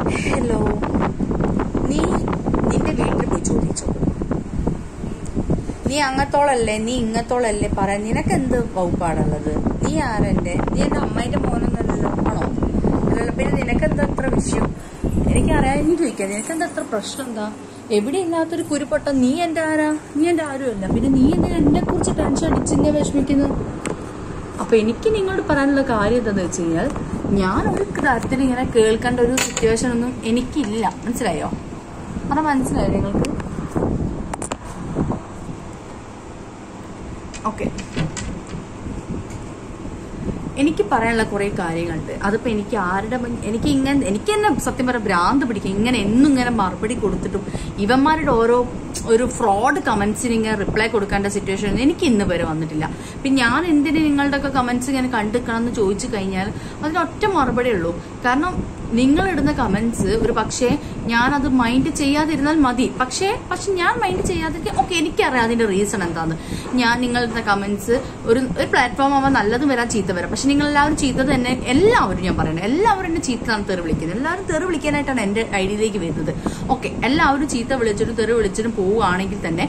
hello നീ നിന്റെ വീട്ടിൽ പോയി ചോദിച്ചോ നീ അങ്ങത്തോളല്ലേ നീ ഇങ്ങത്തോളല്ലേ പറയാൻ നിനക്ക് എന്ത് വകുപ്പാടുള്ളത് നീ ആരെന്റെ നീ എന്റെ അമ്മേന്റെ മോനൊന്നല്ലല്ലോ ആണോ അല്ലല്ലോ പിന്നെ നിനക്ക് എന്താ അത്ര വിഷയം എനിക്കറിയാൻ എനിക്ക് ചോദിക്കാം നിനക്ക് എന്താ അത്ര പ്രശ്നം എന്താ എവിടെ ഇല്ലാത്തൊരു കുരുപ്പൊട്ട നീ എന്റെ ആരാ നീ എന്റെ ആരുമല്ല പിന്നെ നീ എന്തിനാ എന്നെ കുറിച്ച് ടെൻഷൻ അടിച്ച് ഇങ്ങനെ വിഷമിക്കുന്നത് അപ്പൊ എനിക്ക് നിങ്ങളോട് പറയാനുള്ള കാര്യം എന്താന്ന് വെച്ച് കഴിഞ്ഞാൽ ഞാൻ ഒരു തരത്തിൽ ഇങ്ങനെ കേൾക്കേണ്ട ഒരു സിറ്റുവേഷൻ ഒന്നും എനിക്കില്ല മനസ്സിലായോ അത് മനസ്സിലായോ നിങ്ങൾക്ക് ഓക്കെ എനിക്ക് പറയാനുള്ള കുറെ കാര്യങ്ങളുണ്ട് അതിപ്പോ എനിക്ക് ആരുടെ മുൻ- എനിക്ക് ഇങ്ങനെ എനിക്ക് തന്നെ സത്യം പറയാം ഭ്രാന്ത് പിടിക്കും ഇങ്ങനെ എന്നും ഇങ്ങനെ മറുപടി കൊടുത്തിട്ടും ഇവന്മാരുടെ ഓരോ ഒരു ഫ്രോഡ് കമന്റ്സിന് ഇങ്ങനെ റിപ്ലൈ കൊടുക്കേണ്ട സിറ്റുവേഷൻ എനിക്ക് ഇന്ന് വരെ വന്നിട്ടില്ല പിന്നെ ഞാൻ എന്തിന് നിങ്ങളുടെ ഒക്കെ കമന്റ്സ് ഇങ്ങനെ കണ്ടിക്കണം എന്ന് ചോദിച്ചു കഴിഞ്ഞാൽ അതിനൊറ്റ മറുപടി ഉള്ളൂ കാരണം നിങ്ങൾ ഇടുന്ന കമന്റ്സ് ഒരു പക്ഷേ ഞാനത് മൈൻഡ് ചെയ്യാതിരുന്നാൽ മതി പക്ഷേ പക്ഷെ ഞാൻ മൈൻഡ് ചെയ്യാതിരിക്കും ഓക്കെ എനിക്കറിയാം അതിന്റെ റീസൺ എന്താന്ന് ഞാൻ നിങ്ങളുടെ കമന്റ്സ് ഒരു ഒരു പ്ലാറ്റ്ഫോം ആവാൻ നല്ലതും വരാൻ ചീത്ത വരാം പക്ഷെ നിങ്ങൾ എല്ലാവരും ചീത്ത തന്നെ എല്ലാവരും ഞാൻ പറയുന്നത് എല്ലാവരും എന്നെ ചീത്തയാണ് തെറി വിളിക്കുന്നത് എല്ലാവരും തെറി വിളിക്കാനായിട്ടാണ് എന്റെ ഐഡിയയിലേക്ക് വരുന്നത് ഓക്കെ എല്ലാവരും ചീത്ത വിളിച്ചിട്ടും തെറി വിളിച്ചിട്ടും പോവുകയാണെങ്കിൽ തന്നെ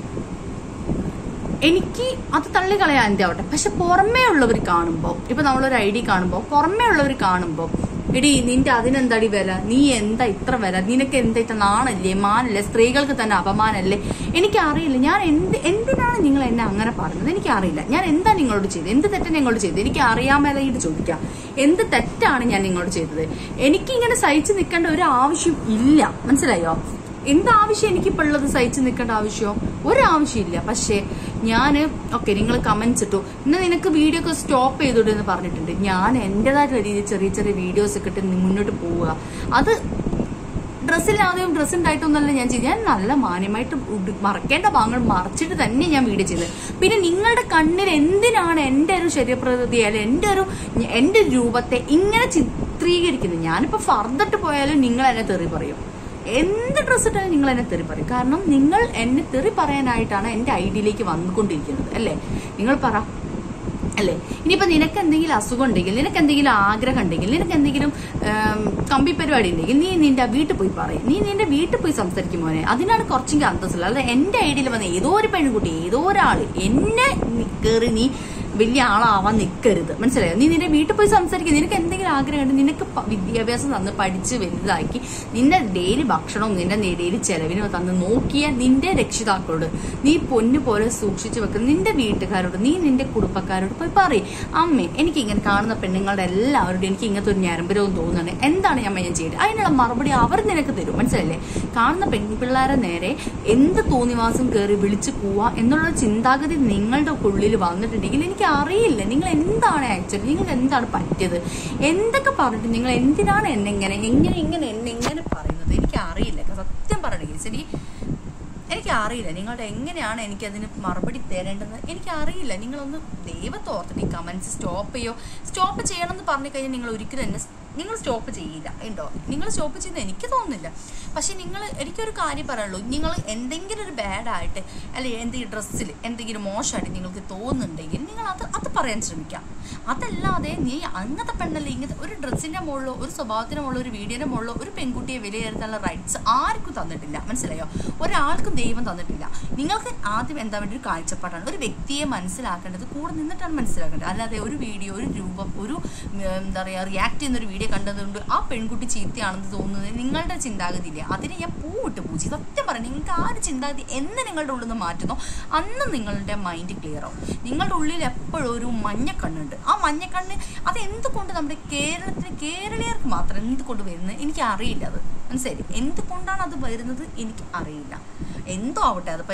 എനിക്ക് അത് തള്ളിക്കളയാൻ എന്റെ ആവട്ടെ പക്ഷെ പുറമേ ഉള്ളവർ കാണുമ്പോൾ ഇപ്പൊ നമ്മളൊരു ഐ ഡി കാണുമ്പോൾ പുറമേ ഉള്ളവർ കാണുമ്പോൾ എടി നിന്റെ അതിനെന്താടി വില നീ എന്താ ഇത്ര വില നിനക്ക് എന്താ ഇത്ര നാണല്ലേ മാനല്ലേ സ്ത്രീകൾക്ക് തന്നെ അപമാനല്ലേ എനിക്കറിയില്ല ഞാൻ എന്ത് എന്തിനാണ് നിങ്ങൾ എന്നെ അങ്ങനെ പറഞ്ഞത് എനിക്കറിയില്ല ഞാൻ എന്താ നിങ്ങളോട് ചെയ്തത് എന്ത് തെറ്റാണ് നിങ്ങളോട് ചെയ്തത് എനിക്ക് അറിയാമേലായിട്ട് ചോദിക്കാം എന്ത് തെറ്റാണ് ഞാൻ നിങ്ങളോട് ചെയ്തത് എനിക്കിങ്ങനെ സഹിച്ചു നിൽക്കേണ്ട ഒരു ആവശ്യം ഇല്ല മനസ്സിലായോ എന്താവശ്യം എനിക്കിപ്പോൾ ഉള്ളത് സഹിച്ചു നിൽക്കേണ്ട ആവശ്യമോ ഒരാവശ്യമില്ല പക്ഷേ ഞാൻ ഓക്കെ നിങ്ങൾ കമന്റ്സ് ഇട്ടു ഇന്ന് നിനക്ക് വീഡിയോ ഒക്കെ സ്റ്റോപ്പ് ചെയ്തോട്ടെ എന്ന് പറഞ്ഞിട്ടുണ്ട് ഞാൻ എൻ്റെതായിട്ടുള്ള രീതിയിൽ ചെറിയ ചെറിയ വീഡിയോസ് ഒക്കെ ഇട്ട് മുന്നോട്ട് പോവുക അത് ഡ്രസ്സില്ലാതെയും ഡ്രസ്സ് ഉണ്ടായിട്ടൊന്നല്ല ഞാൻ ചെയ്ത് ഞാൻ നല്ല മാന്യമായിട്ട് ഉട്- മറക്കേണ്ട ഭാഗങ്ങൾ മറച്ചിട്ട് തന്നെ ഞാൻ വീഡിയോ ചെയ്തത് പിന്നെ നിങ്ങളുടെ കണ്ണിൽ എന്തിനാണ് എൻ്റെ ഒരു ശരീരപ്രകൃതി അല്ലെ എൻ്റെ ഒരു എൻ്റെ ഒരു രൂപത്തെ ഇങ്ങനെ ചിത്രീകരിക്കുന്നത് ഞാനിപ്പോ ഫർദട്ട് പോയാലും നിങ്ങൾ എന്നെ തെറി പറയും എന്ത് ഡ്രസ്സ് ഇട്ടാലും നിങ്ങൾ എന്നെ തെറി പറയും കാരണം നിങ്ങൾ എന്നെ തെറി പറയാനായിട്ടാണ് എൻ്റെ ഐഡിയിലേക്ക് വന്നുകൊണ്ടിരിക്കുന്നത് അല്ലേ നിങ്ങൾ പറ അല്ലേ ഇനിയിപ്പോ നിനക്ക് എന്തെങ്കിലും അസുഖം ഉണ്ടെങ്കിൽ നിനക്ക് എന്തെങ്കിലും ആഗ്രഹം ഉണ്ടെങ്കിൽ നിനക്ക് എന്തെങ്കിലും ആം, കമ്പി പരിപാടി ഉണ്ടെങ്കിൽ നീ നിന്റെ വീട്ടിൽ പോയി പറയും നീ നിന്റെ വീട്ടിൽ പോയി സംസാരിക്കും മോനെ അതിനാണ് കുറച്ചെങ്കിലും അന്തസ്സുള്ളത് അല്ലാതെ എന്റെ ഐഡിയയിൽ വന്ന ഏതോ ഒരു പെൺകുട്ടി ഏതോ ഒരാള് എന്നെ കയറി നീ വലിയ ആളാവാൻ നിൽക്കരുത് മനസ്സിലായോ നീ നിന്റെ വീട്ടിൽ പോയി സംസാരിക്കുക നിനക്ക് എന്തെങ്കിലും ആഗ്രഹമുണ്ട് നിനക്ക് പ- വിദ്യാഭ്യാസം തന്ന് പഠിച്ച് വലുതാക്കി നിന്റെ ഡെയിലി ഭക്ഷണവും നിന്റെ ഡെയിലി ചെലവിനും തന്ന് നോക്കിയ നിന്റെ രക്ഷിതാക്കളോട് നീ പൊന്നു പോലെ സൂക്ഷിച്ചു വെക്കുന്ന നിന്റെ വീട്ടുകാരോട് നീ നിന്റെ കുടുംബക്കാരോട് പോയി പറയും അമ്മേ എനിക്ക് ഇങ്ങനെ കാണുന്ന പെണ്ണുങ്ങളുടെ എല്ലാവരോടും എനിക്ക് ഇങ്ങനത്തെ ഒരു ഞരമ്പരവും തോന്നുന്നുണ്ട് എന്താണ് ഞാൻ ഞാൻ ചെയ്യേണ്ടത് അതിനുള്ള മറുപടി അവർ നിനക്ക് തരും മനസ്സിലല്ലേ കാണുന്ന പെൺപിള്ളേരെ നേരെ എന്ത് തോന്നിവാസം കയറി വിളിച്ചു പോവാ എന്നുള്ള ചിന്താഗതി നിങ്ങളുടെ ഉള്ളിൽ വന്നിട്ടുണ്ടെങ്കിൽ എനിക്ക് അറിയില്ല നിങ്ങൾ എന്താണ് ആക്ച്വലി നിങ്ങൾ എന്താണ് പറ്റിയത് എന്തൊക്കെ പറഞ്ഞിട്ട് നിങ്ങൾ എന്തിനാണ് എന്നെ ഇങ്ങനെ എങ്ങനെ ഇങ്ങനെ എന്നെ ഇങ്ങനെ പറയുന്നത് എനിക്ക് അറിയില്ല സത്യം പറയണെങ്കിൽ ശരി എനിക്ക് അറിയില്ല നിങ്ങളുടെ എങ്ങനെയാണ് എനിക്ക് അതിന് മറുപടി തരേണ്ടത് എനിക്ക് അറിയില്ല നിങ്ങളൊന്ന് ദൈവത്തെ ഓർത്തിട്ട് ഈ കമന്റ്സ് സ്റ്റോപ്പ് ചെയ്യോ സ്റ്റോപ്പ് ചെയ്യണം എന്ന് പറഞ്ഞു കഴിഞ്ഞാൽ നിങ്ങൾ ഒരിക്കലും എന്നെ നിങ്ങൾ സ്റ്റോപ്പ് ചെയ്യില്ല ഉണ്ടോ നിങ്ങൾ സ്റ്റോപ്പ് ചെയ്യുന്നത് എനിക്ക് തോന്നുന്നില്ല പക്ഷെ നിങ്ങൾ എനിക്കൊരു കാര്യം പറയുള്ളൂ നിങ്ങൾ എന്തെങ്കിലും ഒരു ബാഡായിട്ട് അല്ലെങ്കിൽ എന്തെങ്കിലും ഡ്രസ്സിൽ എന്തെങ്കിലും മോശമായിട്ട് നിങ്ങൾക്ക് തോന്നുന്നുണ്ടെങ്കിൽ നിങ്ങൾ അത് അത് പറയാൻ ശ്രമിക്കാം അതല്ലാതെ നീ അങ്ങനത്തെ പെണ്ണല്ലേ ഇങ്ങനത്തെ ഒരു ഡ്രസ്സിന്റെ മുകളിലോ ഒരു സ്വഭാവത്തിന്റെ മുകളിലോ ഒരു വീഡിയോന്റെ മുകളിലോ ഒരു പെൺകുട്ടിയെ വിലയിരുത്താനുള്ള റൈറ്റ്സ് ആർക്കും തന്നിട്ടില്ല മനസ്സിലായോ ഒരാൾക്കും ദൈവം തന്നിട്ടില്ല നിങ്ങൾക്ക് ആദ്യം എന്താ വേണ്ടി ഒരു കാഴ്ചപ്പാടാണ് ഒരു വ്യക്തിയെ മനസ്സിലാക്കേണ്ടത് കൂടെ നിന്നിട്ടാണ് മനസ്സിലാക്കേണ്ടത് അല്ലാതെ ഒരു വീഡിയോ ഒരു രൂപം ഒരു ഉം, എന്താ പറയുക റിയാക്ട് ചെയ്യുന്ന ഒരു വീഡിയോ കണ്ടതുകൊണ്ട് ആ പെൺകുട്ടി ചീത്തയാണെന്ന് തോന്നുന്നത് നിങ്ങളുടെ ചിന്താഗതിയില്ലേ അതിനെ ഞാൻ പൂവിട്ട് പൂജി സത്യം പറയാം നിങ്ങൾക്ക് ആ ഒരു ചിന്താഗതി എന്ന് നിങ്ങളുടെ ഉള്ളിൽ നിന്ന് മാറ്റുന്നോ അന്ന് നിങ്ങളുടെ മൈൻഡ് ക്ലിയർ ആവും നിങ്ങളുടെ ഉള്ളിൽ എപ്പോഴും ഒരു മഞ്ഞക്കണ്ണുണ്ട് ആ മഞ്ഞക്കണ്ണ് അത് എന്തുകൊണ്ട് നമ്മുടെ കേരളത്തിന് കേരളീയർക്ക് മാത്രം എന്തുകൊണ്ട് വരുന്നത് എനിക്ക് അറിയില്ല അത് മനസ്സിലായി എന്തുകൊണ്ടാണ് അത് വരുന്നത് എനിക്ക് അറിയില്ല എന്തോ ആവട്ടെ അതിപ്പോൾ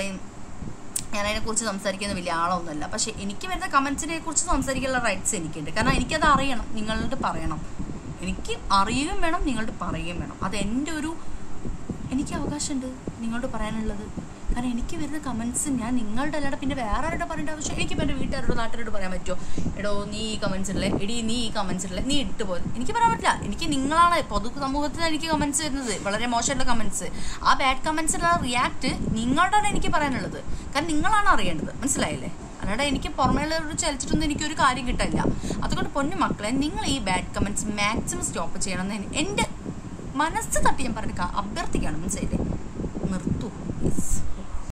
ഞാൻ അതിനെക്കുറിച്ച് സംസാരിക്കുന്ന വലിയ ആളൊന്നുമല്ല പക്ഷെ എനിക്ക് വരുന്ന കമൻസിനെ കുറിച്ച് സംസാരിക്കാനുള്ള റൈറ്റ്സ് എനിക്കുണ്ട് കാരണം എനിക്കത് അറിയണം നിങ്ങളോട് പറയണം എനിക്ക് അറിയുകയും വേണം നിങ്ങളോട് പറയുകയും വേണം അത് എൻ്റെ ഒരു എനിക്ക് അവകാശമുണ്ട് നിങ്ങളോട് പറയാനുള്ളത് കാരണം എനിക്ക് വരുന്ന കമൻസ് ഞാൻ നിങ്ങളുടെ അല്ലാതെ പിന്നെ വേറെ ആരുടെ പറയേണ്ട ആവശ്യം എനിക്ക് എൻ്റെ വീട്ടുകാരോട് നാട്ടുകാരോട് പറയാൻ പറ്റുമോ എടോ നീ ഈ കമൻസ് ഇടല്ലേ എടി നീ ഈ കമൻസ് ഇടല്ലേ നീ ഇട്ട് പോലെ എനിക്ക് പറയാൻ പറ്റില്ല എനിക്ക് നിങ്ങളാണ് പൊതു സമൂഹത്തിൽ എനിക്ക് കമൻസ് വരുന്നത് വളരെ മോശമായിട്ടുള്ള കമൻസ് ആ ബാഡ് കമൻസിലുള്ള റിയാക്ട് നിങ്ങളോടാണ് എനിക്ക് പറയാനുള്ളത് കാരണം നിങ്ങളാണ് അറിയേണ്ടത് മനസ്സിലായില്ലേ അല്ലാതെ എനിക്ക് പുറമേയുള്ളവരോട് ചലിച്ചിട്ടൊന്നും എനിക്കൊരു കാര്യം കിട്ടില്ല അതുകൊണ്ട് പൊന്നു മക്കളെ നിങ്ങൾ ഈ ബാഡ് കമൻസ് മാക്സിമം സ്റ്റോപ്പ് ചെയ്യണമെന്ന് എൻ്റെ മനസ്സ് തട്ടി ഞാൻ പറഞ്ഞു അഭ്യർത്ഥിക്കുകയാണ് മനസ്സിലായില്ലേ നിർത്തൂ പ്ലീസ്